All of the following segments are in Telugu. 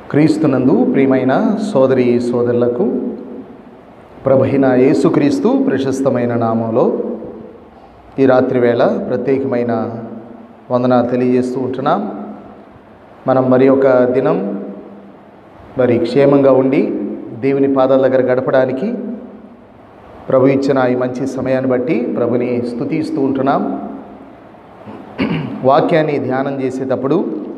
క్రీస్తునందు ప్రియమైన సోదరి సోదరులకు ప్రభైన యేసుక్రీస్తు ప్రశస్తమైన నామంలో ఈ రాత్రి వేళ ప్రత్యేకమైన వందన తెలియజేస్తూ ఉంటున్నాం మనం మరి ఒక దినం మరి క్షేమంగా ఉండి దేవుని పాదాల దగ్గర గడపడానికి ప్రభు ఇచ్చిన ఈ మంచి సమయాన్ని బట్టి ప్రభుని స్తుతిస్తూ ఉంటున్నాం వాక్యాన్ని ధ్యానం చేసేటప్పుడు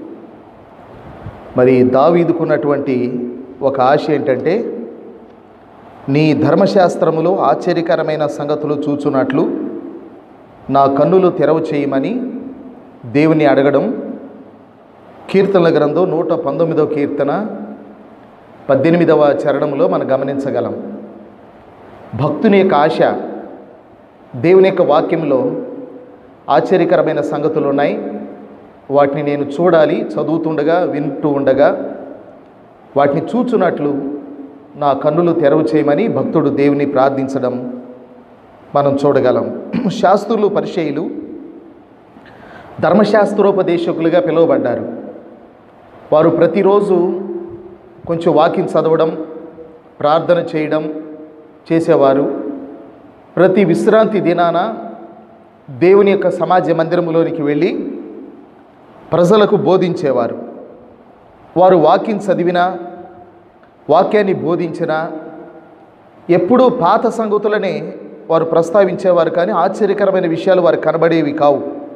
మరి దావీదుకున్నటువంటి ఒక ఆశ ఏంటంటే నీ ధర్మశాస్త్రములో ఆశ్చర్యకరమైన సంగతులు చూచున్నట్లు నా కన్నులు తెరవ చేయమని దేవుని అడగడం కీర్తనల గ్రంథం నూట పంతొమ్మిదవ కీర్తన పద్దెనిమిదవ చరణంలో మనం గమనించగలం భక్తుని యొక్క ఆశ దేవుని యొక్క వాక్యంలో ఆశ్చర్యకరమైన సంగతులు ఉన్నాయి వాటిని నేను చూడాలి చదువుతుండగా వింటూ ఉండగా వాటిని చూచున్నట్లు నా కన్నులు తెరవు చేయమని భక్తుడు దేవుని ప్రార్థించడం మనం చూడగలం శాస్త్రులు పరిచయులు ధర్మశాస్త్రోపదేశకులుగా పిలువబడ్డారు వారు ప్రతిరోజు కొంచెం వాకింగ్ చదవడం ప్రార్థన చేయడం చేసేవారు ప్రతి విశ్రాంతి దినాన దేవుని యొక్క సమాజ మందిరంలోనికి వెళ్ళి ప్రజలకు బోధించేవారు వారు వాక్యం చదివినా వాక్యాన్ని బోధించినా ఎప్పుడూ పాత సంగతులనే వారు ప్రస్తావించేవారు కానీ ఆశ్చర్యకరమైన విషయాలు వారు కనబడేవి కావు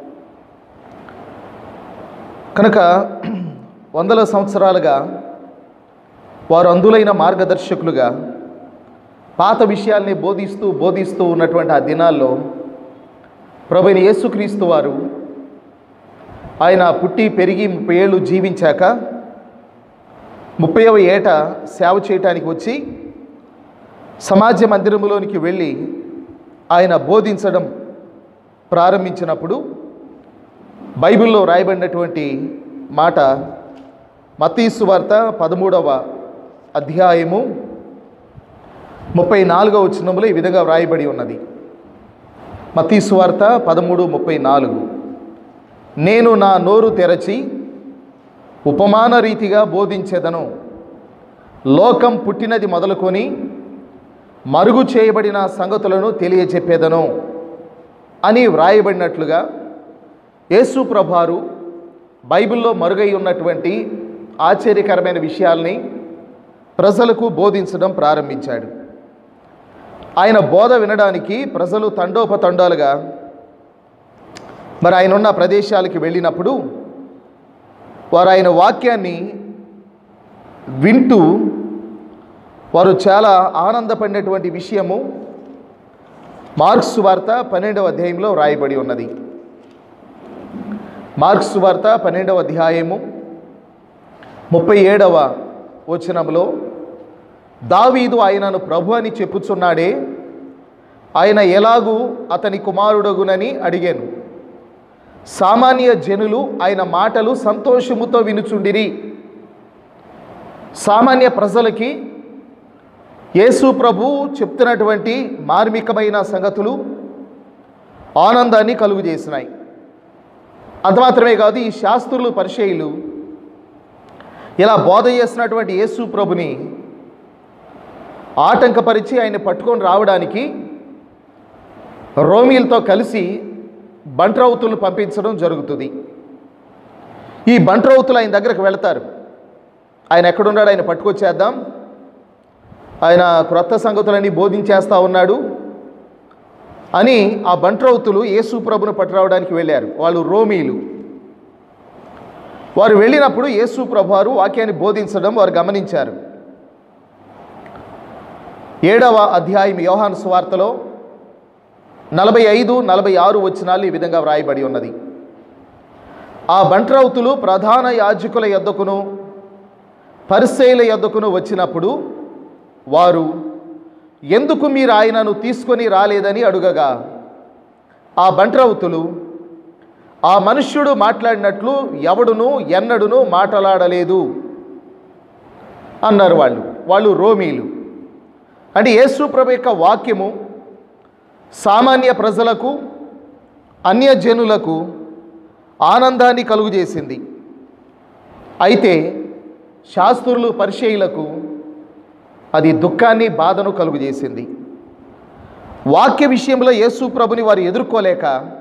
కనుక వందల సంవత్సరాలుగా వారు అందులైన మార్గదర్శకులుగా పాత విషయాల్ని బోధిస్తూ బోధిస్తూ ఉన్నటువంటి ఆ దినాల్లో ప్రభుని యేసుక్రీస్తు వారు ఆయన పుట్టి పెరిగి ముప్పై ఏళ్ళు జీవించాక ముప్పైవ ఏట సేవ చేయటానికి వచ్చి సమాజ మందిరంలోనికి వెళ్ళి ఆయన బోధించడం ప్రారంభించినప్పుడు బైబిల్లో రాయబడినటువంటి మాట మతీసు వార్త పదమూడవ అధ్యాయము ముప్పై నాలుగవ వచనంలో ఈ విధంగా వ్రాయబడి ఉన్నది మతీసు వార్త పదమూడు ముప్పై నాలుగు నేను నా నోరు తెరచి ఉపమాన రీతిగా బోధించేదను లోకం పుట్టినది మొదలుకొని మరుగు చేయబడిన సంగతులను తెలియచెప్పేదను అని వ్రాయబడినట్లుగా యేసు ప్రభారు బైబిల్లో మరుగై ఉన్నటువంటి ఆశ్చర్యకరమైన విషయాల్ని ప్రజలకు బోధించడం ప్రారంభించాడు ఆయన బోధ వినడానికి ప్రజలు తండోపతండాలుగా మరి ఆయన ఉన్న ప్రదేశాలకి వెళ్ళినప్పుడు వారు ఆయన వాక్యాన్ని వింటూ వారు చాలా ఆనందపడినటువంటి విషయము మార్క్స్ వార్త పన్నెండవ అధ్యాయంలో రాయబడి ఉన్నది మార్క్స్ వార్త పన్నెండవ అధ్యాయము ముప్పై ఏడవ వచనంలో దావీదు ఆయనను ప్రభు అని చెప్పుచున్నాడే ఆయన ఎలాగూ అతని కుమారుడగునని అడిగాను సామాన్య జనులు ఆయన మాటలు సంతోషముతో వినుచుండిరి సామాన్య ప్రజలకి యేసు ప్రభు చెప్తున్నటువంటి మార్మికమైన సంగతులు ఆనందాన్ని కలుగు చేసినాయి అంత మాత్రమే కాదు ఈ శాస్త్రులు పరిచయులు ఇలా బోధ చేసినటువంటి యేసు ప్రభుని ఆటంకపరిచి ఆయన పట్టుకొని రావడానికి రోమిలతో కలిసి బంట్రౌతులను పంపించడం జరుగుతుంది ఈ బంట్రౌతులు ఆయన దగ్గరకు వెళతారు ఆయన ఎక్కడున్నాడు ఆయన పట్టుకొచ్చేద్దాం ఆయన క్రొత్త సంగతులన్నీ బోధించేస్తూ ఉన్నాడు అని ఆ బంట్రౌతులు యేసు ప్రభును పట్టురావడానికి వెళ్ళారు వాళ్ళు రోమీలు వారు వెళ్ళినప్పుడు యేసు ప్రభువారు వాక్యాన్ని బోధించడం వారు గమనించారు ఏడవ అధ్యాయం యోహాను సువార్తలో నలభై ఐదు నలభై ఆరు వచనాలు ఈ విధంగా వ్రాయబడి ఉన్నది ఆ బంట్రౌతులు ప్రధాన యాజకుల యొద్దకును పరిశైల యొద్దకును వచ్చినప్పుడు వారు ఎందుకు మీరు ఆయనను తీసుకొని రాలేదని అడుగగా ఆ బంట్రౌతులు ఆ మనుష్యుడు మాట్లాడినట్లు ఎవడును ఎన్నడును మాట్లాడలేదు అన్నారు వాళ్ళు వాళ్ళు రోమీలు అంటే యేసు ప్రభు యొక్క వాక్యము సామాన్య ప్రజలకు అన్యజనులకు ఆనందాన్ని కలుగు చేసింది అయితే శాస్త్రులు పరిచయులకు అది దుఃఖాన్ని బాధను కలుగజేసింది వాక్య విషయంలో యేసు ప్రభుని వారు ఎదుర్కోలేక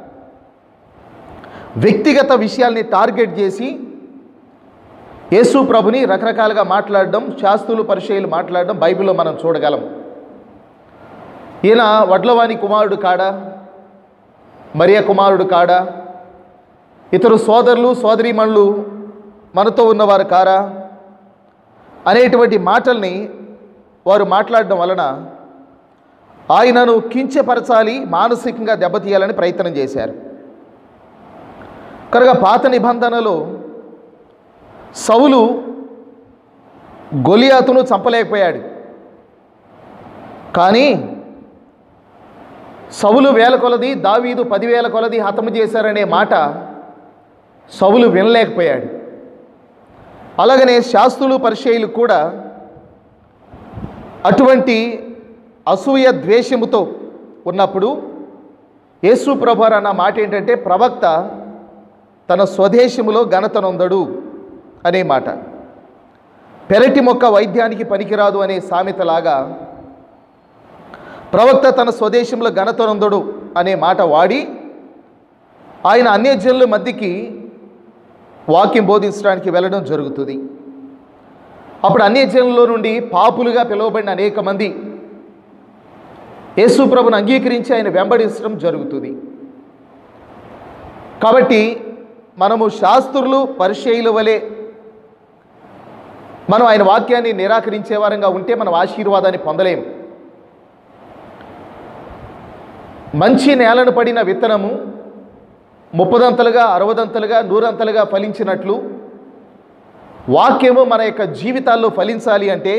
వ్యక్తిగత విషయాల్ని టార్గెట్ చేసి యేసు ప్రభుని రకరకాలుగా మాట్లాడడం శాస్త్రులు పరిచయులు మాట్లాడడం బైబిల్లో మనం చూడగలం ఈయన వడ్లవాణి కుమారుడు కాడా మరియ కుమారుడు కాడా ఇతరు సోదరులు సోదరీమణులు మనతో ఉన్నవారు కారా అనేటువంటి మాటల్ని వారు మాట్లాడడం వలన ఆయనను కించపరచాలి మానసికంగా దెబ్బతీయాలని ప్రయత్నం చేశారు కనుక పాత నిబంధనలో సౌలు గొలియాతును చంపలేకపోయాడు కానీ సౌలు వేల కొలది దావీదు పదివేల కొలది హతము చేశారనే మాట సౌలు వినలేకపోయాడు అలాగనే శాస్త్రులు పరిచయులు కూడా అటువంటి అసూయ ద్వేషముతో ఉన్నప్పుడు యేసు ప్రభారు అన్న మాట ఏంటంటే ప్రవక్త తన స్వదేశములో ఘనతనొందడు అనే మాట పెరటి మొక్క వైద్యానికి పనికిరాదు అనే సామెతలాగా ప్రవక్త తన స్వదేశంలో ఘనతనొందడు అనే మాట వాడి ఆయన అన్యజనుల మధ్యకి వాక్యం బోధించడానికి వెళ్ళడం జరుగుతుంది అప్పుడు అన్యజనుల నుండి పాపులుగా పిలువబడిన అనేక మంది యేసు ప్రభుని అంగీకరించి ఆయన వెంబడించడం జరుగుతుంది కాబట్టి మనము శాస్త్రులు పరిచయుల వలె మనం ఆయన వాక్యాన్ని నిరాకరించే వారంగా ఉంటే మనం ఆశీర్వాదాన్ని పొందలేం మంచి నేలను పడిన విత్తనము ముప్పదంతలుగా అరవదంతలుగా నూరంతలుగా ఫలించినట్లు వాక్యము మన యొక్క జీవితాల్లో ఫలించాలి అంటే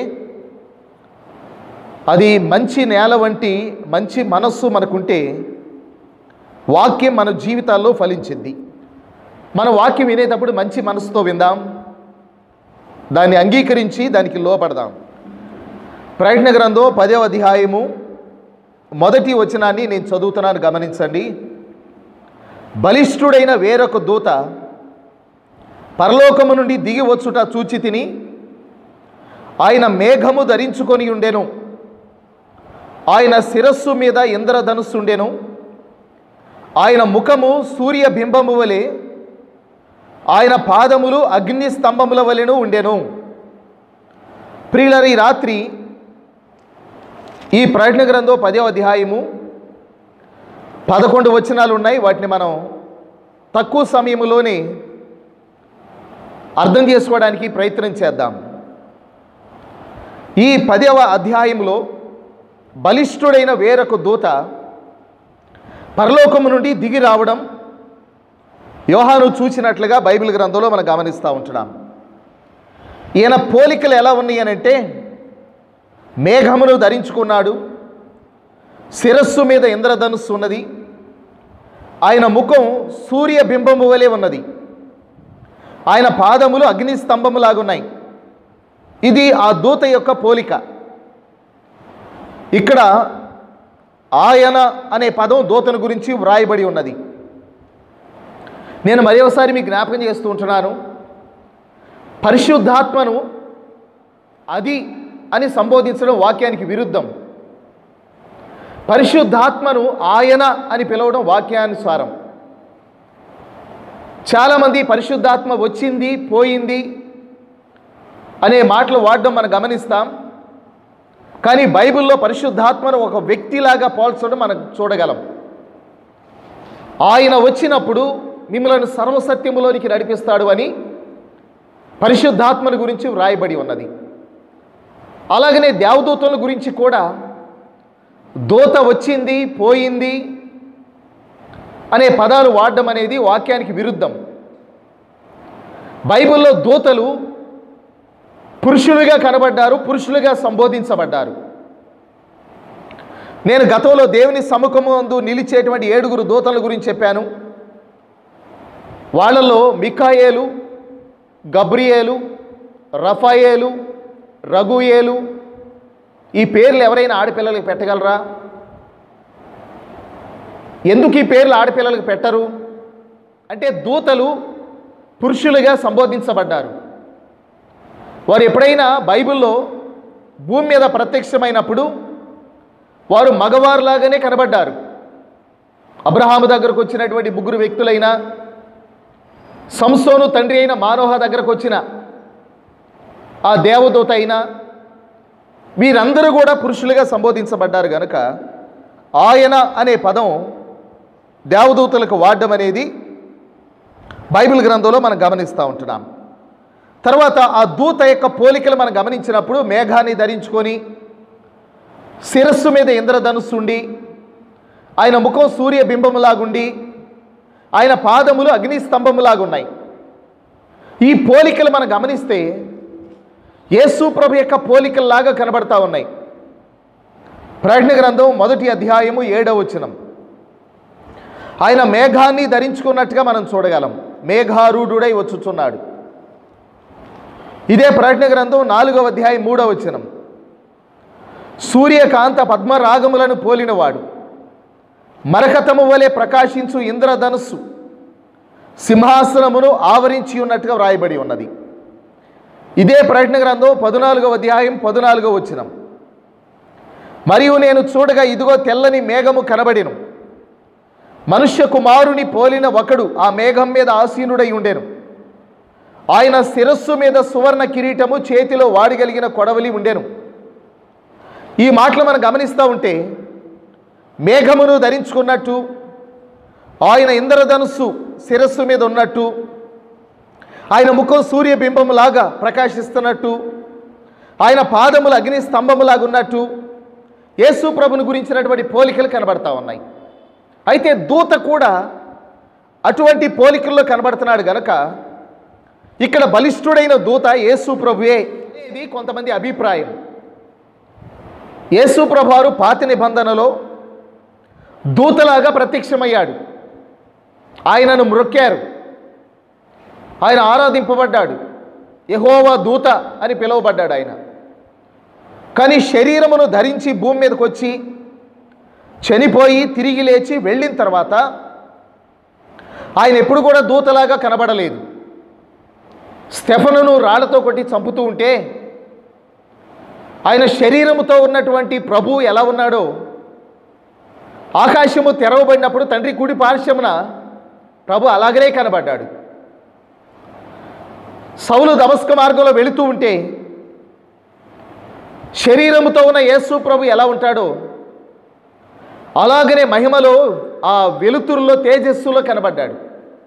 అది మంచి నేల వంటి మంచి మనస్సు మనకుంటే వాక్యం మన జీవితాల్లో ఫలించింది మన వాక్యం వినేటప్పుడు మంచి మనసుతో విందాం దాన్ని అంగీకరించి దానికి లోపడదాం ప్రయత్న గ్రంథం పదవ అధ్యాయము మొదటి వచనాన్ని నేను చదువుతున్నాను గమనించండి బలిష్ఠుడైన వేరొక దూత పరలోకము నుండి దిగి వచ్చుట చూచి తిని ఆయన మేఘము ధరించుకొని ఉండెను ఆయన శిరస్సు మీద ఇంద్రధనుస్సు ఉండెను ఆయన ముఖము సూర్య బింబము వలె ఆయన పాదములు అగ్ని స్తంభముల వలెను ఉండెను ప్రియులరి రాత్రి ఈ ప్రకటన గ్రంథం పదో అధ్యాయము పదకొండు వచనాలు ఉన్నాయి వాటిని మనం తక్కువ సమయంలోనే అర్థం చేసుకోవడానికి ప్రయత్నం చేద్దాం ఈ పదవ అధ్యాయంలో బలిష్ఠుడైన వేరొక దూత పరలోకము నుండి దిగి రావడం యోహాను చూసినట్లుగా బైబిల్ గ్రంథంలో మనం గమనిస్తూ ఉంటున్నాం ఈయన పోలికలు ఎలా ఉన్నాయి అని అంటే మేఘమును ధరించుకున్నాడు శిరస్సు మీద ఇంద్రధనుస్సు ఉన్నది ఆయన ముఖం సూర్య బింబము వలె ఉన్నది ఆయన పాదములు అగ్ని స్తంభములాగున్నాయి ఇది ఆ దూత యొక్క పోలిక ఇక్కడ ఆయన అనే పదం దూతను గురించి వ్రాయబడి ఉన్నది నేను మరి ఒకసారి మీకు జ్ఞాపకం చేస్తూ ఉంటున్నాను పరిశుద్ధాత్మను అది అని సంబోధించడం వాక్యానికి విరుద్ధం పరిశుద్ధాత్మను ఆయన అని పిలవడం వాక్యానుసారం చాలామంది పరిశుద్ధాత్మ వచ్చింది పోయింది అనే మాటలు వాడడం మనం గమనిస్తాం కానీ బైబిల్లో పరిశుద్ధాత్మను ఒక వ్యక్తిలాగా పోల్చడం మనం చూడగలం ఆయన వచ్చినప్పుడు మిమ్మల్ని సర్వసత్యములోనికి నడిపిస్తాడు అని పరిశుద్ధాత్మను గురించి వ్రాయబడి ఉన్నది అలాగనే దేవదూతల గురించి కూడా దూత వచ్చింది పోయింది అనే పదాలు వాడడం అనేది వాక్యానికి విరుద్ధం బైబిల్లో దూతలు పురుషులుగా కనబడ్డారు పురుషులుగా సంబోధించబడ్డారు నేను గతంలో దేవుని సముఖమందు నిలిచేటువంటి ఏడుగురు దూతల గురించి చెప్పాను వాళ్ళలో మికాయేలు గబ్రియేలు రఫాయేలు రఘుయేలు ఈ పేర్లు ఎవరైనా ఆడపిల్లలకు పెట్టగలరా ఎందుకు ఈ పేర్లు ఆడపిల్లలకు పెట్టరు అంటే దూతలు పురుషులుగా సంబోధించబడ్డారు వారు ఎప్పుడైనా బైబిల్లో భూమి మీద ప్రత్యక్షమైనప్పుడు వారు మగవారులాగానే కనబడ్డారు అబ్రహాము దగ్గరకు వచ్చినటువంటి ముగ్గురు వ్యక్తులైన సంసోను తండ్రి అయిన మానోహ దగ్గరకు వచ్చిన ఆ దేవదూత అయినా వీరందరూ కూడా పురుషులుగా సంబోధించబడ్డారు కనుక ఆయన అనే పదం దేవదూతలకు వాడడం అనేది బైబిల్ గ్రంథంలో మనం గమనిస్తూ ఉంటున్నాం తర్వాత ఆ దూత యొక్క పోలికలు మనం గమనించినప్పుడు మేఘాన్ని ధరించుకొని శిరస్సు మీద ఇంద్రధనుస్సు ఉండి ఆయన ముఖం సూర్య బింబములాగుండి ఆయన పాదములు అగ్ని స్తంభములాగున్నాయి ఈ పోలికలు మనం గమనిస్తే యేసు ప్రభు యొక్క పోలికల్లాగా కనబడతా ఉన్నాయి ప్రకటన గ్రంథం మొదటి అధ్యాయము ఏడవ వచనం ఆయన మేఘాన్ని ధరించుకున్నట్టుగా మనం చూడగలం మేఘారూఢుడై వచ్చుచున్నాడు ఇదే ప్రకటన గ్రంథం నాలుగవ అధ్యాయం మూడవ వచనం సూర్యకాంత పద్మరాగములను పోలినవాడు మరకతము వలె ప్రకాశించు ఇంద్రధనుస్సు సింహాసనమును ఆవరించి ఉన్నట్టుగా వ్రాయబడి ఉన్నది ఇదే ప్రకటన గ్రంథం పద్నాలుగవ అధ్యాయం పద్నాలుగవ వచనం మరియు నేను చూడగా ఇదిగో తెల్లని మేఘము కనబడిను మనుష్య కుమారుని పోలిన ఒకడు ఆ మేఘం మీద ఆసీనుడై ఉండెను ఆయన శిరస్సు మీద సువర్ణ కిరీటము చేతిలో వాడగలిగిన కొడవలి ఉండెను ఈ మాటలు మనం గమనిస్తూ ఉంటే మేఘమును ధరించుకున్నట్టు ఆయన ఇంద్రధనుస్సు శిరస్సు మీద ఉన్నట్టు ఆయన ముఖం సూర్యబింబములాగా ప్రకాశిస్తున్నట్టు ఆయన పాదములు అగ్ని స్తంభములాగా ఉన్నట్టు యేసు ప్రభుని గురించినటువంటి పోలికలు కనబడతా ఉన్నాయి అయితే దూత కూడా అటువంటి పోలికల్లో కనబడుతున్నాడు గనక ఇక్కడ బలిష్ఠుడైన దూత యేసు ప్రభువే ఇది కొంతమంది అభిప్రాయం యేసు ప్రభువారు పాత నిబంధనలో దూతలాగా ప్రత్యక్షమయ్యాడు ఆయనను మ్రొక్కారు ఆయన ఆరాధింపబడ్డాడు యహోవా దూత అని పిలువబడ్డాడు ఆయన కానీ శరీరమును ధరించి భూమి మీదకి వచ్చి చనిపోయి తిరిగి లేచి వెళ్ళిన తర్వాత ఆయన ఎప్పుడు కూడా దూతలాగా కనబడలేదు స్టెఫనును రాళ్లతో కొట్టి చంపుతూ ఉంటే ఆయన శరీరముతో ఉన్నటువంటి ప్రభు ఎలా ఉన్నాడో ఆకాశము తెరవబడినప్పుడు తండ్రి కుడి పార్శ్వమున ప్రభు అలాగనే కనబడ్డాడు సౌలు దమస్క మార్గంలో వెళుతూ ఉంటే శరీరముతో ఉన్న యేసు ప్రభు ఎలా ఉంటాడో అలాగనే మహిమలో ఆ వెలుతురులో తేజస్సులో కనబడ్డాడు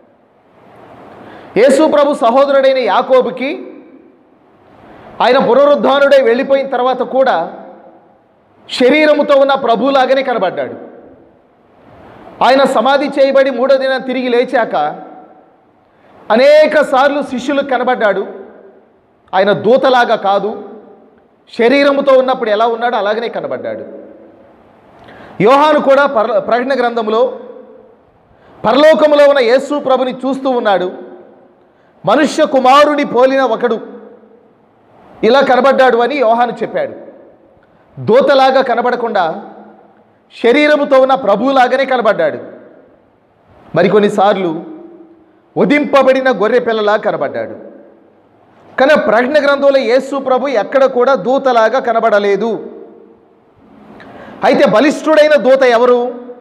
యేసు ప్రభు సహోదరుడైన యాకోబుకి ఆయన పునరుద్ధానుడై వెళ్ళిపోయిన తర్వాత కూడా శరీరముతో ఉన్న ప్రభులాగానే కనబడ్డాడు ఆయన సమాధి చేయబడి మూడో దినం తిరిగి లేచాక అనేక సార్లు శిష్యులకు కనబడ్డాడు ఆయన దూతలాగా కాదు శరీరముతో ఉన్నప్పుడు ఎలా ఉన్నాడో అలాగనే కనబడ్డాడు యోహాను కూడా పర ప్రకటన గ్రంథంలో పరలోకములో ఉన్న యేసు ప్రభుని చూస్తూ ఉన్నాడు మనుష్య కుమారుని పోలిన ఒకడు ఇలా కనబడ్డాడు అని యోహాను చెప్పాడు దూతలాగా కనబడకుండా శరీరముతో ఉన్న ప్రభువులాగానే కనబడ్డాడు మరికొన్నిసార్లు ఉదింపబడిన గొర్రె పిల్లలా కనబడ్డాడు కానీ ప్రకటన గ్రంథంలో యేసు ప్రభు ఎక్కడ కూడా దూతలాగా కనబడలేదు అయితే బలిష్ఠుడైన దూత ఎవరు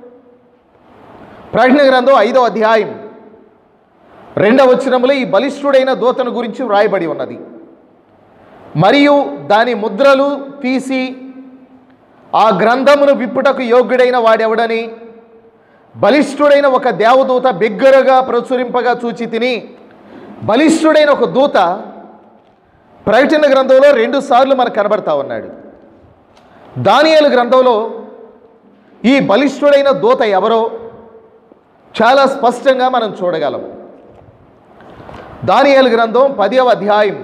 ప్రకటన గ్రంథం ఐదో అధ్యాయం రెండవ వచనములో ఈ బలిష్ఠుడైన దూతను గురించి వ్రాయబడి ఉన్నది మరియు దాని ముద్రలు తీసి ఆ గ్రంథమును విప్పుటకు యోగ్యుడైన వాడెవడని బలిష్ఠుడైన ఒక దేవదూత బిగ్గరగా ప్రచురింపగా చూచి తిని బలిష్ఠుడైన ఒక దూత ప్రకటన గ్రంథంలో రెండు సార్లు మనకు కనబడతా ఉన్నాడు దానియేలు గ్రంథంలో ఈ బలిష్ఠుడైన దూత ఎవరో చాలా స్పష్టంగా మనం చూడగలం దానియేలు గ్రంథం పదవ అధ్యాయం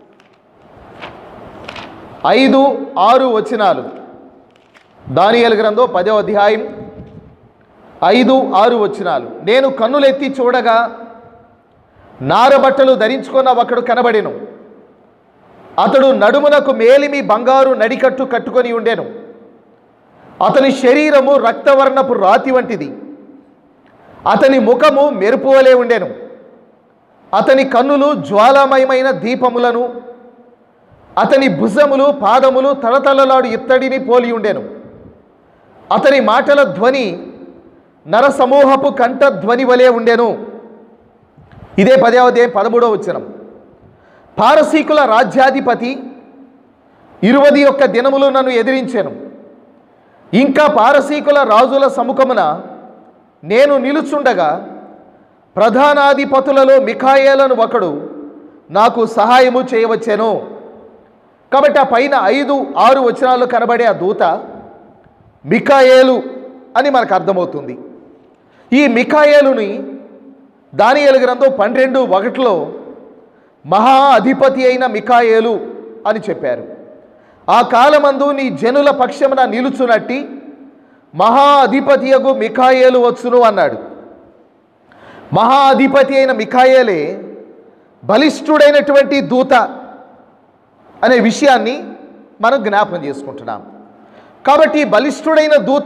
ఐదు ఆరు వచనాలు దానియేలు గ్రంథం పదవ అధ్యాయం ఐదు ఆరు వచనాలు నేను కన్నులెత్తి చూడగా నారబట్టలు ధరించుకున్న ఒకడు కనబడెను అతడు నడుమునకు మేలిమి బంగారు నడికట్టు కట్టుకొని ఉండెను అతని శరీరము రక్తవర్ణపు రాతి వంటిది అతని ముఖము మెరుపు వలె ఉండెను అతని కన్నులు జ్వాలామయమైన దీపములను అతని భుజములు పాదములు తలతలలాడు ఇత్తడిని పోలి ఉండెను అతని మాటల ధ్వని నరసమూహపు కంఠ ధ్వని వలె ఉండెను ఇదే పదవదే పదమూడవ వచనం పారసీకుల రాజ్యాధిపతి ఇరువది యొక్క దినములు నన్ను ఎదిరించాను ఇంకా పారసీకుల రాజుల సముఖమున నేను నిలుచుండగా ప్రధానాధిపతులలో మిఖాయేలను ఒకడు నాకు సహాయము చేయవచ్చెను కాబట్టి ఆ పైన ఐదు ఆరు వచనాలు కనబడే ఆ దూత మికాయేలు అని మనకు అర్థమవుతుంది ఈ మికాయేలుని దానియేలు గ్రంథం పన్నెండు ఒకటిలో మహా అధిపతి అయిన మికాయేలు అని చెప్పారు ఆ కాలమందు నీ జనుల పక్షమున నిలుచునట్టి మహా అధిపతియగు మికాయేలు వచ్చును అన్నాడు మహా అధిపతి అయిన మికాయేలే బలిష్ఠుడైనటువంటి దూత అనే విషయాన్ని మనం జ్ఞాపకం చేసుకుంటున్నాం కాబట్టి ఈ బలిష్ఠుడైన దూత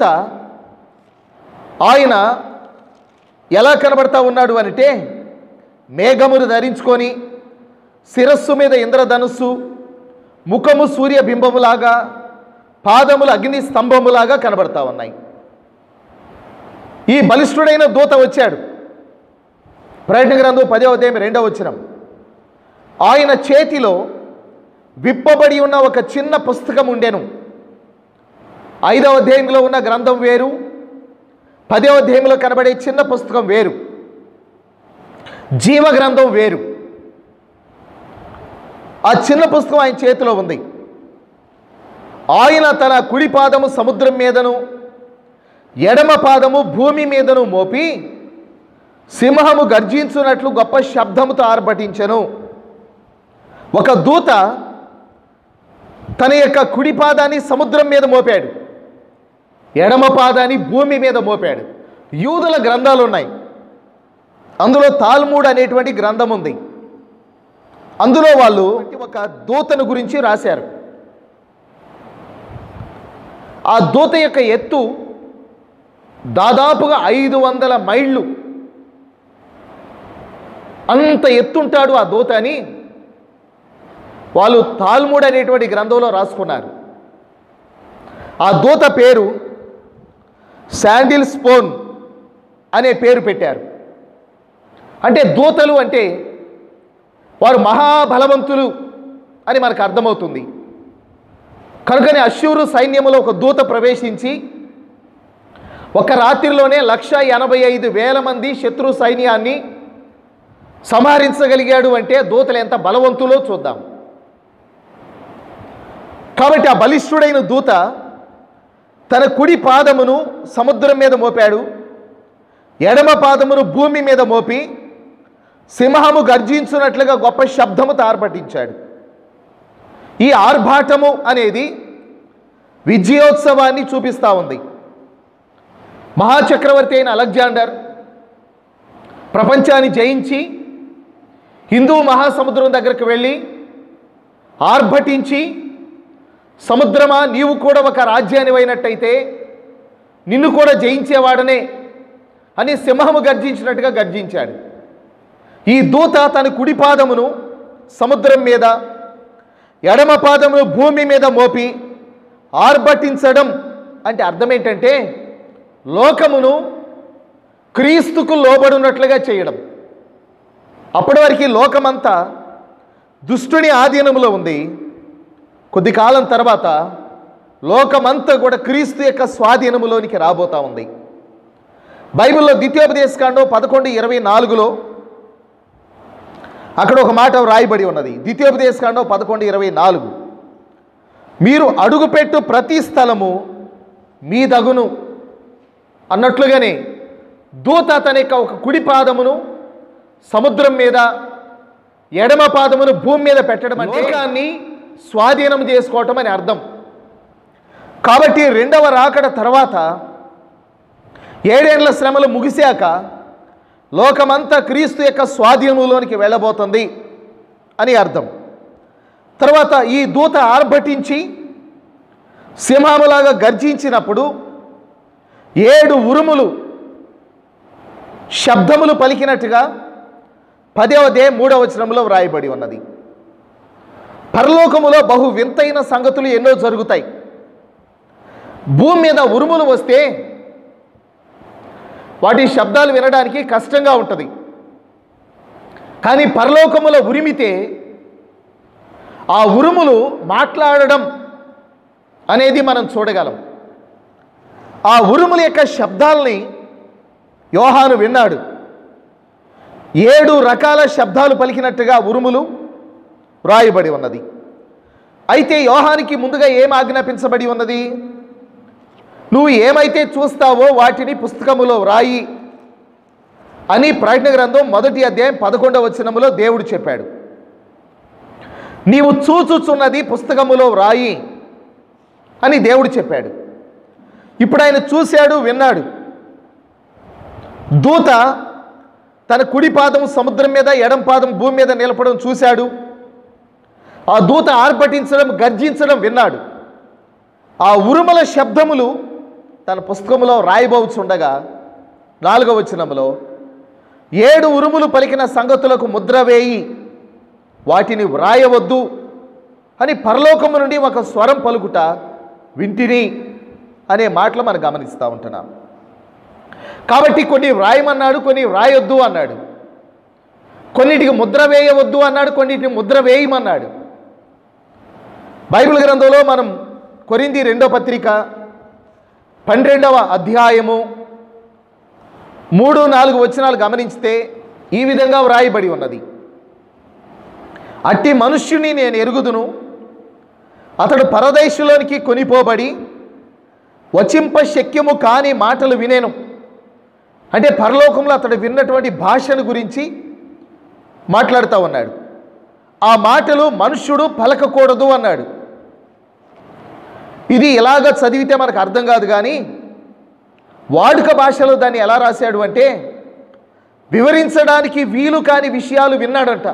ఆయన ఎలా కనబడతా ఉన్నాడు అంటే మేఘమును ధరించుకొని శిరస్సు మీద ఇంద్రధనుస్సు ముఖము సూర్య బింబములాగా పాదములు అగ్ని స్తంభములాగా కనబడతా ఉన్నాయి ఈ బలిష్ఠుడైన దూత వచ్చాడు ప్రయత్న గ్రంథం పదవ అధ్యాయం రెండవ వచ్చినం ఆయన చేతిలో విప్పబడి ఉన్న ఒక చిన్న పుస్తకం ఉండెను ఐదవ అధ్యాయంలో ఉన్న గ్రంథం వేరు పదవ అధ్యాయంలో కనబడే చిన్న పుస్తకం వేరు జీవ గ్రంథం వేరు ఆ చిన్న పుస్తకం ఆయన చేతిలో ఉంది ఆయన తన కుడి పాదము సముద్రం మీదను ఎడమ పాదము భూమి మీదను మోపి సింహము గర్జించున్నట్లు గొప్ప శబ్దముతో ఆర్భటించెను ఒక దూత తన యొక్క కుడి పాదాన్ని సముద్రం మీద మోపాడు ఎడమ పాదాన్ని భూమి మీద మోపాడు యూదుల గ్రంథాలు ఉన్నాయి అందులో తాల్మూడ్ అనేటువంటి గ్రంథం ఉంది అందులో వాళ్ళు ఒక దూతను గురించి రాశారు ఆ దూత యొక్క ఎత్తు దాదాపుగా ఐదు వందల మైళ్ళు అంత ఎత్తుంటాడు ఆ దూత అని వాళ్ళు తాల్మూడ్ అనేటువంటి గ్రంథంలో రాసుకున్నారు ఆ దూత పేరు శాండిల్ స్పోన్ అనే పేరు పెట్టారు అంటే దూతలు అంటే వారు మహాబలవంతులు అని మనకు అర్థమవుతుంది కనుకనే అశ్షూరు సైన్యములో ఒక దూత ప్రవేశించి ఒక రాత్రిలోనే లక్ష ఎనభై ఐదు వేల మంది శత్రు సైన్యాన్ని సంహరించగలిగాడు అంటే దూతలు ఎంత బలవంతులో చూద్దాం కాబట్టి ఆ బలిష్ఠుడైన దూత తన కుడి పాదమును సముద్రం మీద మోపాడు ఎడమ పాదమును భూమి మీద మోపి సింహము గర్జించున్నట్లుగా గొప్ప శబ్దము తార్పటించాడు ఈ ఆర్భాటము అనేది విజయోత్సవాన్ని చూపిస్తూ ఉంది మహాచక్రవర్తి అయిన అలెగ్జాండర్ ప్రపంచాన్ని జయించి హిందూ మహాసముద్రం దగ్గరకు వెళ్ళి ఆర్భటించి సముద్రమా నీవు కూడా ఒక రాజ్యాన్ని అయినట్టయితే నిన్ను కూడా జయించేవాడనే అని సింహము గర్జించినట్టుగా గర్జించాడు ఈ దూత తన కుడి పాదమును సముద్రం మీద ఎడమ పాదమును భూమి మీద మోపి ఆర్భటించడం అంటే అర్థం ఏంటంటే లోకమును క్రీస్తుకు లోబడినట్లుగా చేయడం అప్పటి వరకు లోకమంతా దుష్టుని ఆధీనంలో ఉంది కొద్ది కాలం తర్వాత లోకమంతా కూడా క్రీస్తు యొక్క స్వాధీనములోనికి రాబోతా ఉంది బైబిల్లో ద్వితీయోపదేశకాండం పదకొండు ఇరవై నాలుగులో అక్కడ ఒక మాట వ్రాయబడి ఉన్నది ద్వితీయోపదేశకాండం పదకొండు ఇరవై నాలుగు మీరు అడుగుపెట్టు ప్రతి స్థలము మీ దగును అన్నట్లుగానే దూత తన యొక్క ఒక కుడి పాదమును సముద్రం మీద ఎడమ పాదమును భూమి మీద పెట్టడం అంటే లోకాన్ని స్వాధీనం చేసుకోవటం అని అర్థం కాబట్టి రెండవ రాకడ తర్వాత ఏడేళ్ల శ్రమలు ముగిశాక లోకమంతా క్రీస్తు యొక్క స్వాధీనంలోనికి వెళ్ళబోతుంది అని అర్థం తర్వాత ఈ దూత ఆర్భటించి సింహములాగా గర్జించినప్పుడు ఏడు ఉరుములు శబ్దములు పలికినట్టుగా పదవదే మూడవ వచనంలో వ్రాయబడి ఉన్నది పరలోకములో బహు వింతైన సంగతులు ఎన్నో జరుగుతాయి భూమి మీద ఉరుములు వస్తే వాటి శబ్దాలు వినడానికి కష్టంగా ఉంటుంది కానీ పరలోకములో ఉరిమితే ఆ ఉరుములు మాట్లాడడం అనేది మనం చూడగలం ఆ ఉరుముల యొక్క శబ్దాల్ని యోహాను విన్నాడు ఏడు రకాల శబ్దాలు పలికినట్టుగా ఉరుములు వ్రాయబడి ఉన్నది అయితే యోహానికి ముందుగా ఏం ఆజ్ఞాపించబడి ఉన్నది నువ్వు ఏమైతే చూస్తావో వాటిని పుస్తకములో వ్రాయి అని ప్రకటన గ్రంథం మొదటి అధ్యాయం పదకొండవ వచనములో దేవుడు చెప్పాడు నీవు చూచుచున్నది పుస్తకములో వ్రాయి అని దేవుడు చెప్పాడు ఇప్పుడు ఆయన చూశాడు విన్నాడు దూత తన కుడి పాదం సముద్రం మీద ఎడం పాదం భూమి మీద నిలపడం చూశాడు ఆ దూత ఆర్భటించడం గర్జించడం విన్నాడు ఆ ఉరుమల శబ్దములు తన పుస్తకములో రాయబోచుండగా నాలుగవ వచనములో ఏడు ఉరుములు పలికిన సంగతులకు ముద్ర వేయి వాటిని వ్రాయవద్దు అని పరలోకము నుండి ఒక స్వరం పలుకుట వింటిని అనే మాటలు మనం గమనిస్తూ ఉంటున్నాం కాబట్టి కొన్ని వ్రాయమన్నాడు కొన్ని వ్రాయొద్దు అన్నాడు కొన్నిటికి ముద్ర వేయవద్దు అన్నాడు కొన్నిటికి ముద్ర వేయమన్నాడు బైబిల్ గ్రంథంలో మనం కొరింది రెండో పత్రిక పన్నెండవ అధ్యాయము మూడు నాలుగు వచనాలు గమనించితే ఈ విధంగా వ్రాయబడి ఉన్నది అట్టి మనుష్యుని నేను ఎరుగుదును అతడు పరదేశంలోనికి కొనిపోబడి వచింప శక్యము కాని మాటలు వినేను అంటే పరలోకంలో అతడు విన్నటువంటి భాషను గురించి మాట్లాడుతూ ఉన్నాడు ఆ మాటలు మనుష్యుడు పలకకూడదు అన్నాడు ఇది ఇలాగ చదివితే మనకు అర్థం కాదు కానీ వాడుక భాషలో దాన్ని ఎలా రాశాడు అంటే వివరించడానికి వీలు కాని విషయాలు విన్నాడంట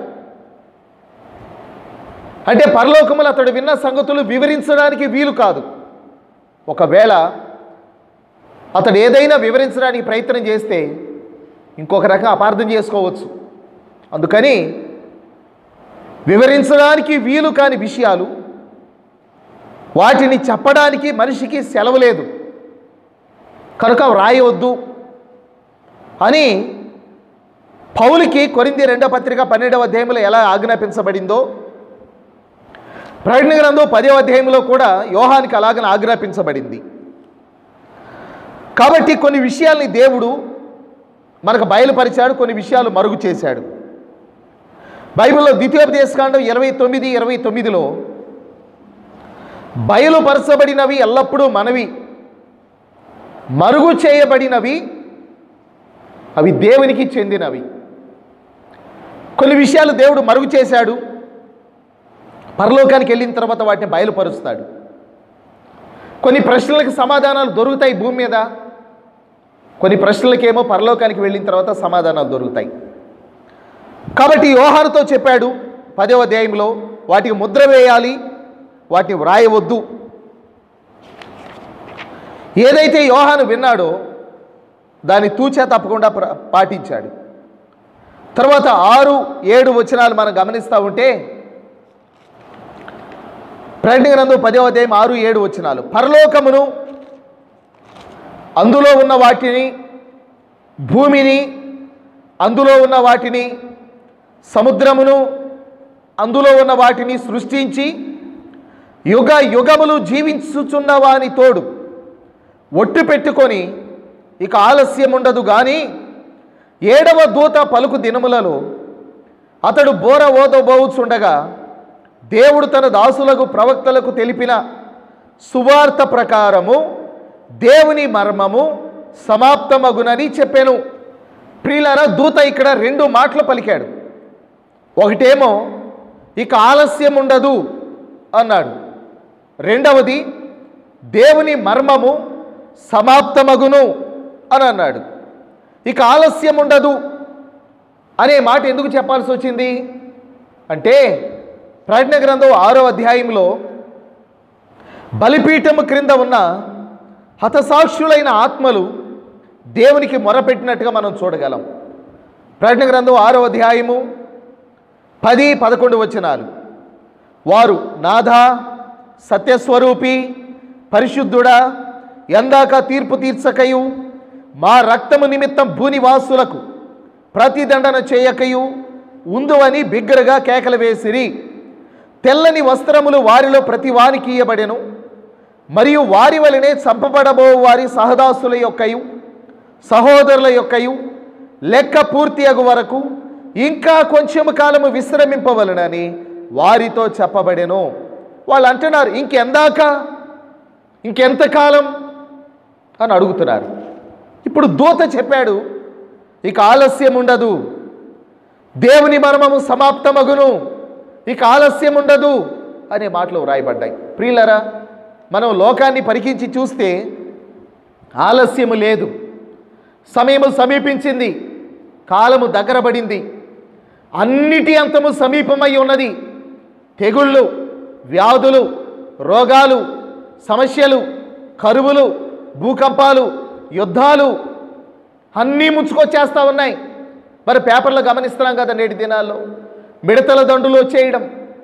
అంటే పరలోకములు అతడు విన్న సంగతులు వివరించడానికి వీలు కాదు ఒకవేళ అతడు ఏదైనా వివరించడానికి ప్రయత్నం చేస్తే ఇంకొక రకం అపార్థం చేసుకోవచ్చు అందుకని వివరించడానికి వీలు కాని విషయాలు వాటిని చెప్పడానికి మనిషికి సెలవు లేదు కనుక వ్రాయవద్దు అని పౌలికి కొరింది రెండో పత్రిక పన్నెండవ అధ్యాయంలో ఎలా ఆజ్ఞాపించబడిందో ప్రకటన గ్రంథం పదవ అధ్యాయంలో కూడా యోహానికి అలాగనే ఆజ్ఞాపించబడింది కాబట్టి కొన్ని విషయాల్ని దేవుడు మనకు బయలుపరిచాడు కొన్ని విషయాలు మరుగు చేశాడు బైబిల్లో ద్వితీయోపదేశకాండం ఇరవై తొమ్మిది ఇరవై తొమ్మిదిలో బయలుపరచబడినవి ఎల్లప్పుడూ మనవి మరుగు చేయబడినవి అవి దేవునికి చెందినవి కొన్ని విషయాలు దేవుడు మరుగు చేశాడు పరలోకానికి వెళ్ళిన తర్వాత వాటిని బయలుపరుస్తాడు కొన్ని ప్రశ్నలకు సమాధానాలు దొరుకుతాయి భూమి మీద కొన్ని ప్రశ్నలకేమో పరలోకానికి వెళ్ళిన తర్వాత సమాధానాలు దొరుకుతాయి కాబట్టి యోహానుతో చెప్పాడు పదవ అధ్యాయంలో వాటికి ముద్ర వేయాలి వాటిని వ్రాయవద్దు ఏదైతే యోహాను విన్నాడో దాన్ని తూచా తప్పకుండా ప్ర- పాటించాడు తర్వాత ఆరు ఏడు వచనాలు మనం గమనిస్తూ ఉంటే ప్రకటన గ్రంథం పదవ అధ్యాయం ఆరు ఏడు వచనాలు పరలోకమును అందులో ఉన్న వాటిని భూమిని అందులో ఉన్న వాటిని సముద్రమును అందులో ఉన్న వాటిని సృష్టించి యుగ యుగములు జీవించుచున్న వాని తోడు ఒట్టు పెట్టుకొని ఇక ఆలస్యం ఉండదు కానీ ఏడవ దూత పలుకు దినములలో అతడు బోర ఓదబోచుండగా దేవుడు తన దాసులకు ప్రవక్తలకు తెలిపిన సువార్త ప్రకారము దేవుని మర్మము సమాప్తమగునని చెప్పాను ప్రియులారా దూత ఇక్కడ రెండు మాటలు పలికాడు ఒకటేమో ఇక ఆలస్యం ఉండదు అన్నాడు రెండవది దేవుని మర్మము సమాప్తమగును అని అన్నాడు ఇక ఆలస్యం ఉండదు అనే మాట ఎందుకు చెప్పాల్సి వచ్చింది అంటే ప్రకటన గ్రంథం ఆరో అధ్యాయంలో బలిపీఠము క్రింద ఉన్న హతసాక్షులైన ఆత్మలు దేవునికి మొరపెట్టినట్టుగా మనం చూడగలం ప్రకటన గ్రంథం ఆరో అధ్యాయము పది పదకొండు వచనాలు వారు నాథా సత్యస్వరూపి పరిశుద్ధుడా ఎందాక తీర్పు తీర్చకయు మా రక్తము నిమిత్తం భూనివాసులకు ప్రతిదండన చేయకయు ఉందు అని బిగ్గరగా కేకలు వేసిరి తెల్లని వస్త్రములు వారిలో ప్రతి వానికి ఇయ్యబడెను మరియు వారి వలనే చంపబడబో వారి సహదాసుల యొక్కయు సహోదరుల యొక్కయు లెక్క పూర్తి అగు వరకు ఇంకా కొంచెము కాలము విశ్రమింపవలనని వారితో చెప్పబడెను వాళ్ళు అంటున్నారు ఇంకెందాక ఇంకెంతకాలం అని అడుగుతున్నారు ఇప్పుడు దూత చెప్పాడు ఇక ఆలస్యం ఉండదు దేవుని మర్మము సమాప్తమగును ఇక ఆలస్యం ఉండదు అనే మాటలు వ్రాయబడ్డాయి ప్రియులరా మనం లోకాన్ని పరికించి చూస్తే ఆలస్యము లేదు సమయము సమీపించింది కాలము దగ్గరబడింది అన్నిటి అంతము సమీపమై ఉన్నది తెగుళ్ళు వ్యాధులు రోగాలు సమస్యలు కరువులు భూకంపాలు యుద్ధాలు అన్నీ ముంచుకొచ్చేస్తూ ఉన్నాయి మరి పేపర్లో గమనిస్తున్నాం కదా నేటి దినాల్లో మిడతల దండులు వచ్చేయడం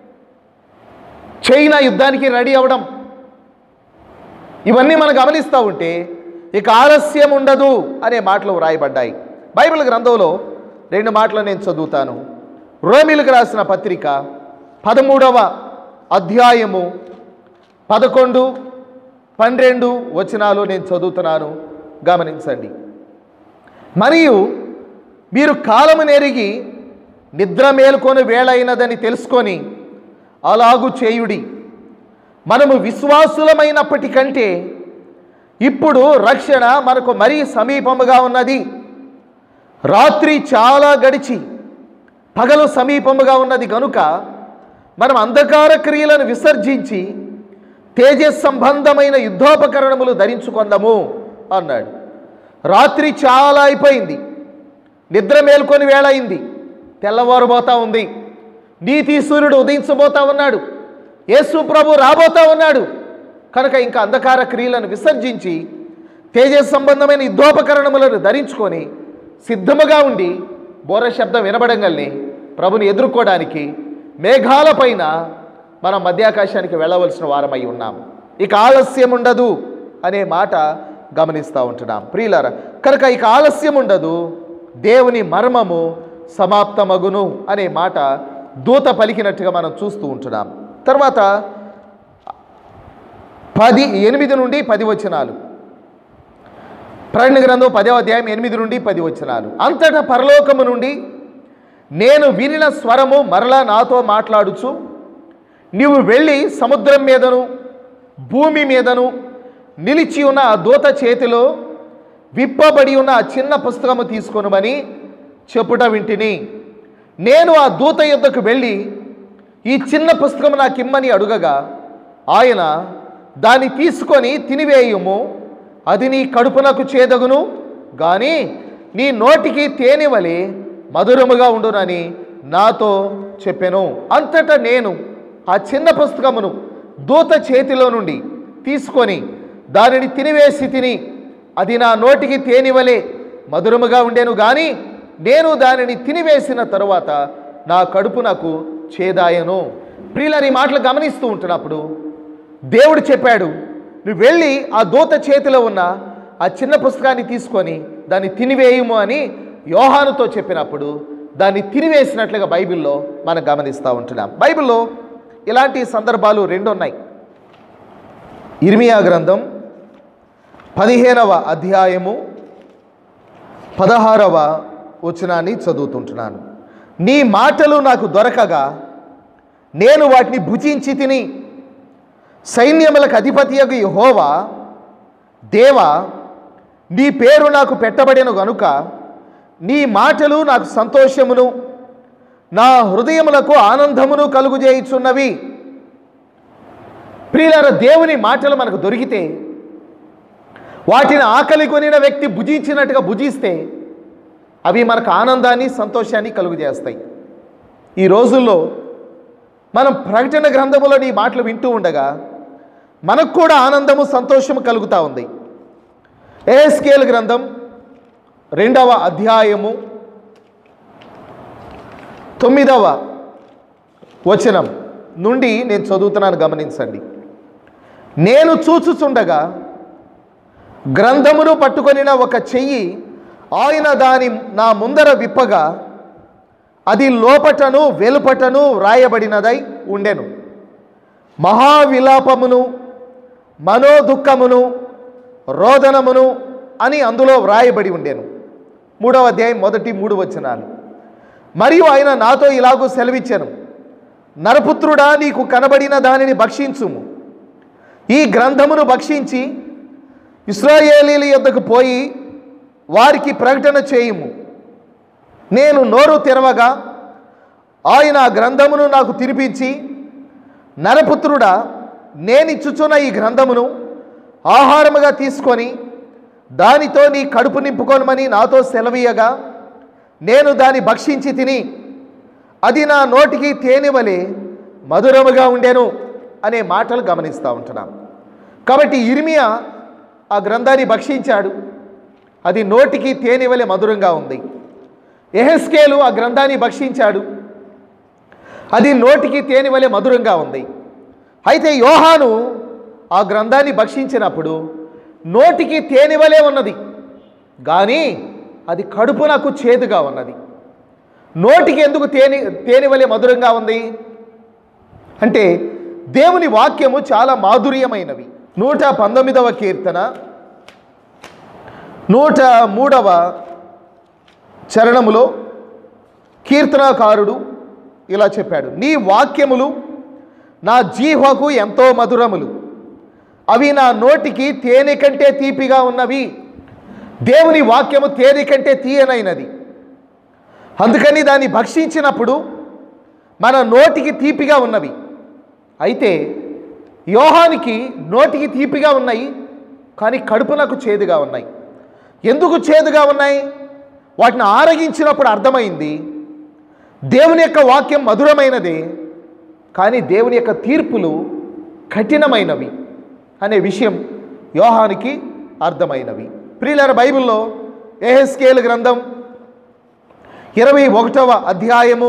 చైనా యుద్ధానికి రెడీ అవ్వడం ఇవన్నీ మనం గమనిస్తూ ఉంటే ఇక ఆలస్యం ఉండదు అనే మాటలు వ్రాయబడ్డాయి బైబిల్ గ్రంథంలో రెండు మాటలు నేను చదువుతాను రోమిలకు రాసిన పత్రిక పదమూడవ అధ్యాయము పదకొండు పన్నెండు వచనాలు నేను చదువుతున్నాను గమనించండి మరియు మీరు కాలము నెరిగి నిద్ర మేలుకొని వేళైనదని తెలుసుకొని అలాగు చేయుడి మనము విశ్వాసులమైనప్పటికంటే ఇప్పుడు రక్షణ మనకు మరీ సమీపముగా ఉన్నది రాత్రి చాలా గడిచి పగలు సమీపముగా ఉన్నది గనుక మనం అంధకార క్రియలను విసర్జించి తేజస్ సంబంధమైన యుద్ధోపకరణములు ధరించుకుందాము అన్నాడు రాత్రి చాలా అయిపోయింది నిద్ర మేల్కొని వేళ అయింది తెల్లవారుబోతా ఉంది నీతి సూర్యుడు ఉదయించబోతా ఉన్నాడు యేసు ప్రభు రాబోతా ఉన్నాడు కనుక ఇంకా అంధకార క్రియలను విసర్జించి తేజస్ సంబంధమైన యుద్ధోపకరణములను ధరించుకొని సిద్ధముగా ఉండి బోర శబ్దం వినబడంగానే ప్రభుని ఎదుర్కోవడానికి మేఘాలపైన మనం మధ్యాకాశానికి వెళ్ళవలసిన వారమై ఉన్నాం ఇక ఆలస్యం ఉండదు అనే మాట గమనిస్తూ ఉంటున్నాం ప్రియులారా కనుక ఇక ఆలస్యం ఉండదు దేవుని మర్మము సమాప్తమగును అనే మాట దూత పలికినట్టుగా మనం చూస్తూ ఉంటున్నాం తర్వాత పది ఎనిమిది నుండి పది వచనాలు ప్రకటన గ్రంథం పదవ అధ్యాయం ఎనిమిది నుండి పది వచనాలు అంతటా పరలోకము నుండి నేను వినిన స్వరము మరలా నాతో మాట్లాడుచు నీవు వెళ్ళి సముద్రం మీదను భూమి మీదను నిలిచి ఉన్న ఆ దూత చేతిలో విప్పబడి ఉన్న ఆ చిన్న పుస్తకము తీసుకొనుమని చెప్పుట వింటిని నేను ఆ దూత యుద్ధకు వెళ్ళి ఈ చిన్న పుస్తకం నాకు ఇమ్మని అడుగగా ఆయన దాన్ని తీసుకొని తినివేయుము అది నీ కడుపునకు చేదగును గాని నీ నోటికి తేనె వలె మధురముగా ఉండునని నాతో చెప్పెను అంతటా నేను ఆ చిన్న పుస్తకమును దూత చేతిలో నుండి తీసుకొని దానిని తినివేసి తిని అది నా నోటికి తేనివలే మధురముగా ఉండేను గాని నేను దానిని తినివేసిన తరువాత నా కడుపు నాకు చేదాయను ప్రియులారి ఈ మాటలు గమనిస్తూ ఉంటున్నప్పుడు దేవుడు చెప్పాడు నువ్వు వెళ్ళి ఆ దూత చేతిలో ఉన్న ఆ చిన్న పుస్తకాన్ని తీసుకొని దాన్ని తినివేయుము అని యోహానుతో చెప్పినప్పుడు దాన్ని తినివేసినట్లుగా బైబిల్లో మనం గమనిస్తూ ఉంటున్నాం బైబిల్లో ఇలాంటి సందర్భాలు రెండు ఉన్నాయి ఇర్మియా గ్రంథం పదిహేనవ అధ్యాయము పదహారవ వచనాన్ని చదువుతుంటున్నాను నీ మాటలు నాకు దొరకగా నేను వాటిని భుజించి తిని సైన్యములకు అధిపతియగు యెహోవా దేవా నీ పేరు నాకు పెట్టబడిన గనుక నీ మాటలు నాకు సంతోషమును నా హృదయములకు ఆనందమును కలుగుజేయుచున్నవి ప్రియులార దేవుని మాటలు మనకు దొరికితే వాటిని ఆకలి కొనిన వ్యక్తి భుజించినట్టుగా భుజిస్తే అవి మనకు ఆనందాన్ని సంతోషాన్ని కలుగజేస్తాయి ఈ రోజుల్లో మనం ప్రకటన గ్రంథములోని ఈ మాటలు వింటూ ఉండగా మనకు కూడా ఆనందము సంతోషము కలుగుతూ ఉంది ఏఎస్కేల్ గ్రంథం రెండవ అధ్యాయము తొమ్మిదవ వచనం నుండి నేను చదువుతున్నాను గమనించండి నేను చూచుచుండగా గ్రంథమును పట్టుకొనిన ఒక చెయ్యి ఆయన దాని నా ముందర విప్పగా అది లోపటను వెలుపటను వ్రాయబడినదై ఉండెను మహావిలాపమును మనోదుఃఖమును రోదనమును అని అందులో వ్రాయబడి ఉండెను మూడవ అధ్యాయం మొదటి మూడు వచనాలు మరియు ఆయన నాతో ఇలాగూ సెలవిచ్చాను నరపుత్రుడా నీకు కనబడిన దానిని భక్షించుము ఈ గ్రంథమును భక్షించి ఇస్రాయేలీల యొద్దకు పోయి వారికి ప్రకటన చేయుము నేను నోరు తెరవగా ఆయన ఆ గ్రంథమును నాకు తినిపించి నరపుత్రుడా నేనిచ్చుచున్న ఈ గ్రంథమును ఆహారముగా తీసుకొని దానితో నీ కడుపు నింపుకోనమని నాతో సెలవీయగా నేను దాన్ని భక్షించి తిని అది నా నోటికి తేనెవలే మధురముగా ఉండెను అనే మాటలు గమనిస్తూ ఉంటున్నాం కాబట్టి ఇర్మియా ఆ గ్రంథాన్ని భక్షించాడు అది నోటికి తేనెవలే మధురంగా ఉంది ఎహెస్కేలు ఆ గ్రంథాన్ని భక్షించాడు అది నోటికి తేనెవలే మధురంగా ఉంది అయితే యోహాను ఆ గ్రంథాన్ని భక్షించినప్పుడు నోటికి తేనెవలే ఉన్నది కానీ అది కడుపునకు చేదుగా ఉన్నది నోటికి ఎందుకు తేనె తేనెవలే మధురంగా ఉంది అంటే దేవుని వాక్యము చాలా మాధుర్యమైనవి నూట పంతొమ్మిదవ కీర్తన నూట మూడవ చరణములో కీర్తనాకారుడు ఇలా చెప్పాడు నీ వాక్యములు నా జీహకు ఎంతో మధురములు అవి నా నోటికి తేనె కంటే తీపిగా ఉన్నవి దేవుని వాక్యము తేనె కంటే తీయనైనది అందుకని దాన్ని భక్షించినప్పుడు మన నోటికి తీపిగా ఉన్నవి అయితే యోహానికి నోటికి తీపిగా ఉన్నాయి కానీ కడుపునకు చేదుగా ఉన్నాయి ఎందుకు చేదుగా ఉన్నాయి వాటిని ఆరగించినప్పుడు అర్థమైంది దేవుని యొక్క వాక్యం మధురమైనదే కానీ దేవుని యొక్క తీర్పులు కఠినమైనవి అనే విషయం యోహానికి అర్థమైనవి ప్రియులర బైబిల్లో ఏహెస్కేల్ గ్రంథం ఇరవై ఒకటవ అధ్యాయము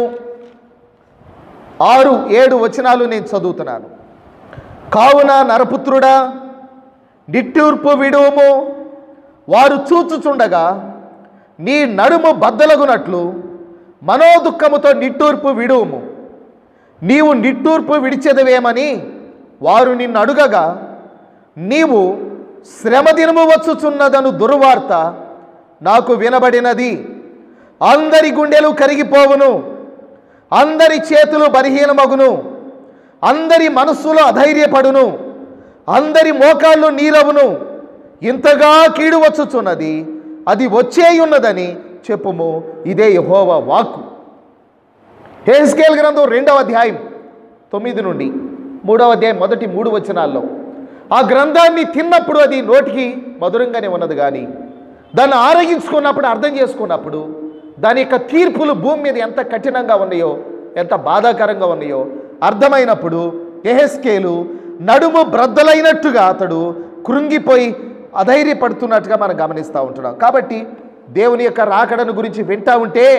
ఆరు ఏడు వచనాలు నేను చదువుతున్నాను కావున నరపుత్రుడా నిట్టూర్పు విడువము వారు చూచుచుండగా నీ నడుము బద్దలగునట్లు మనోదుఖముతో నిట్టూర్పు విడువము నీవు నిట్టూర్పు విడిచెదవేమని వారు నిన్ను అడుగగా నీవు శ్రమదినము వచ్చుచున్నదను దుర్వార్త నాకు వినబడినది అందరి గుండెలు కరిగిపోవును అందరి చేతులు బలహీనమగును అందరి మనస్సులు అధైర్యపడును అందరి మోకాళ్ళు నీరవును ఇంతగా కీడు వచ్చుచున్నది అది వచ్చేయున్నదని చెప్పుము ఇదే యహోవ వాక్కు హేస్కేల్ గ్రంథం రెండవ అధ్యాయం తొమ్మిది నుండి మూడవ అధ్యాయం మొదటి మూడు వచనాల్లో ఆ గ్రంథాన్ని తిన్నప్పుడు అది నోటికి మధురంగానే ఉన్నది కానీ దాన్ని ఆరగించుకున్నప్పుడు అర్థం చేసుకున్నప్పుడు దాని యొక్క తీర్పులు భూమి మీద ఎంత కఠినంగా ఉన్నాయో ఎంత బాధాకరంగా ఉన్నాయో అర్థమైనప్పుడు ఎహెస్కేలు నడుము బ్రద్దలైనట్టుగా అతడు కృంగిపోయి అధైర్యపడుతున్నట్టుగా మనం గమనిస్తూ ఉంటున్నాం కాబట్టి దేవుని యొక్క రాకడను గురించి వింటా ఉంటే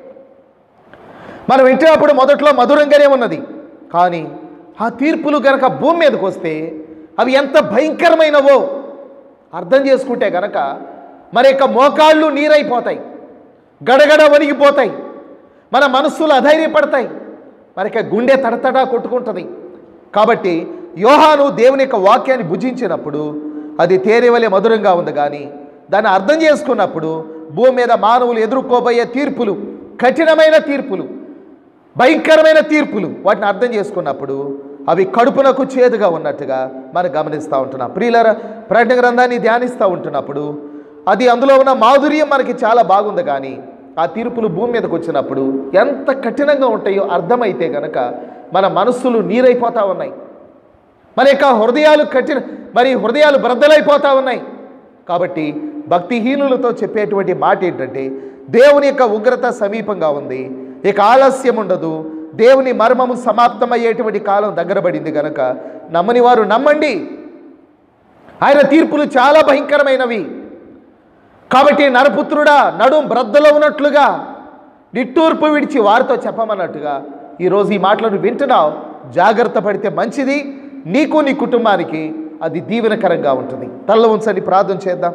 మనం వింటున్నప్పుడు మొదట్లో మధురంగానే ఉన్నది కానీ ఆ తీర్పులు గనక భూమి మీదకి వస్తే అవి ఎంత భయంకరమైనవో అర్థం చేసుకుంటే గనక మన యొక్క మోకాళ్ళు నీరైపోతాయి గడగడ వణిగిపోతాయి మన మనస్సులు అధైర్యపడతాయి మన యొక్క గుండె తడతడా కొట్టుకుంటుంది కాబట్టి యోహాను దేవుని యొక్క వాక్యాన్ని భుజించినప్పుడు అది తేరేవలే మధురంగా ఉంది కానీ దాన్ని అర్థం చేసుకున్నప్పుడు భూమి మీద మానవులు ఎదుర్కోబోయే తీర్పులు కఠినమైన తీర్పులు భయంకరమైన తీర్పులు వాటిని అర్థం చేసుకున్నప్పుడు అవి కడుపునకు చేదుగా ఉన్నట్టుగా మనం గమనిస్తూ ఉంటున్నాం ప్రియులర ప్రకటన గ్రంథాన్ని ధ్యానిస్తూ ఉంటున్నప్పుడు అది అందులో ఉన్న మాధుర్యం మనకి చాలా బాగుంది కానీ ఆ తీర్పులు భూమి మీదకి వచ్చినప్పుడు ఎంత కఠినంగా ఉంటాయో అర్థమైతే గనక మన మనస్సులు నీరైపోతూ ఉన్నాయి మన యొక్క హృదయాలు కఠిన మరి హృదయాలు బ్రద్దలైపోతూ ఉన్నాయి కాబట్టి భక్తిహీనులతో చెప్పేటువంటి మాట ఏంటంటే దేవుని యొక్క ఉగ్రత సమీపంగా ఉంది ఇక ఆలస్యం ఉండదు దేవుని మర్మము సమాప్తమయ్యేటువంటి కాలం దగ్గర పడింది కనుక నమ్మని వారు నమ్మండి ఆయన తీర్పులు చాలా భయంకరమైనవి కాబట్టి నరపుత్రుడా నడుం బ్రద్దలో ఉన్నట్లుగా నిట్టూర్పు విడిచి వారితో చెప్పమన్నట్టుగా ఈరోజు ఈ మాటలను వింటున్నావు జాగ్రత్త పడితే మంచిది నీకు నీ కుటుంబానికి అది దీవెనకరంగా ఉంటుంది తల్ల ఉంచండి ప్రార్థన చేద్దాం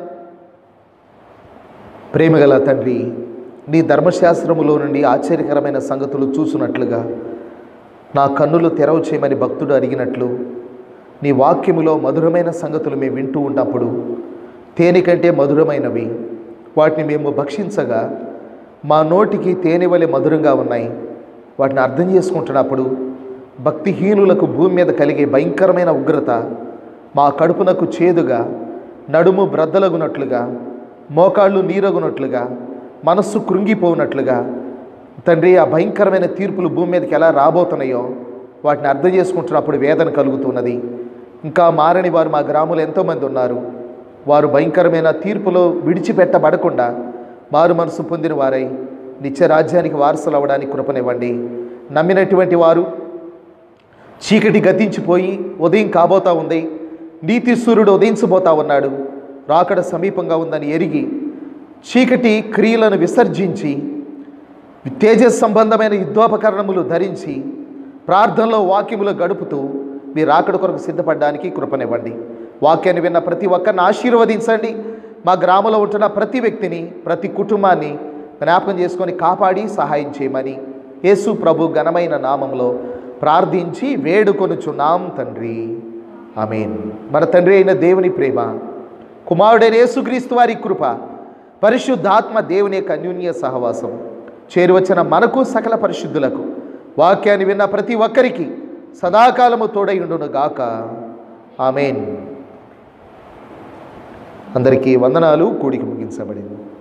ప్రేమగల తండ్రి నీ ధర్మశాస్త్రములో నుండి ఆశ్చర్యకరమైన సంగతులు చూసునట్లుగా నా కన్నులు తెరవ చేయమని భక్తుడు అడిగినట్లు నీ వాక్యములో మధురమైన సంగతులు మేము వింటూ ఉన్నప్పుడు తేనె కంటే మధురమైనవి వాటిని మేము భక్షించగా మా నోటికి తేనె వలె మధురంగా ఉన్నాయి వాటిని అర్థం చేసుకుంటున్నప్పుడు భక్తిహీనులకు భూమి మీద కలిగే భయంకరమైన ఉగ్రత మా కడుపునకు చేదుగా నడుము బ్రద్దలగునట్లుగా మోకాళ్ళు నీరగునట్లుగా మనస్సు కృంగిపోనట్లుగా తండ్రి ఆ భయంకరమైన తీర్పులు భూమి మీదకి ఎలా రాబోతున్నాయో వాటిని అర్థం చేసుకుంటున్నప్పుడు వేదన కలుగుతున్నది ఇంకా మారని వారు మా గ్రామంలో ఎంతోమంది ఉన్నారు వారు భయంకరమైన తీర్పులో విడిచిపెట్టబడకుండా మారు మనసు పొందిన వారై నిత్య రాజ్యానికి వారసులు అవ్వడానికి కృపనివ్వండి నమ్మినటువంటి వారు చీకటి గతించిపోయి ఉదయం కాబోతా ఉంది నీతి సూర్యుడు ఉదయించబోతా ఉన్నాడు రాకడ సమీపంగా ఉందని ఎరిగి చీకటి క్రియలను విసర్జించి తేజస్ సంబంధమైన యుద్ధోపకరణములు ధరించి ప్రార్థనలో వాక్యములు గడుపుతూ మీ రాకడ కొరకు సిద్ధపడడానికి కృపనివ్వండి వాక్యాన్ని విన్న ప్రతి ఒక్కరిని ఆశీర్వదించండి మా గ్రామంలో ఉంటున్న ప్రతి వ్యక్తిని ప్రతి కుటుంబాన్ని జ్ఞాపకం చేసుకొని కాపాడి సహాయం చేయమని యేసు ప్రభు ఘనమైన నామంలో ప్రార్థించి వేడుకొనుచున్నాం తండ్రి ఆమెన్ మన తండ్రి అయిన దేవుని ప్రేమ కుమారుడైన యేసుక్రీస్తు వారి కృప పరిశుద్ధాత్మ దేవుని యొక్క అన్యోన్య సహవాసం చేరువచ్చిన మనకు సకల పరిశుద్ధులకు వాక్యాన్ని విన్న ప్రతి ఒక్కరికి సదాకాలము తోడయుండును గాక ఆమెన్ అందరికీ వందనాలు కూడికి ముగించబడింది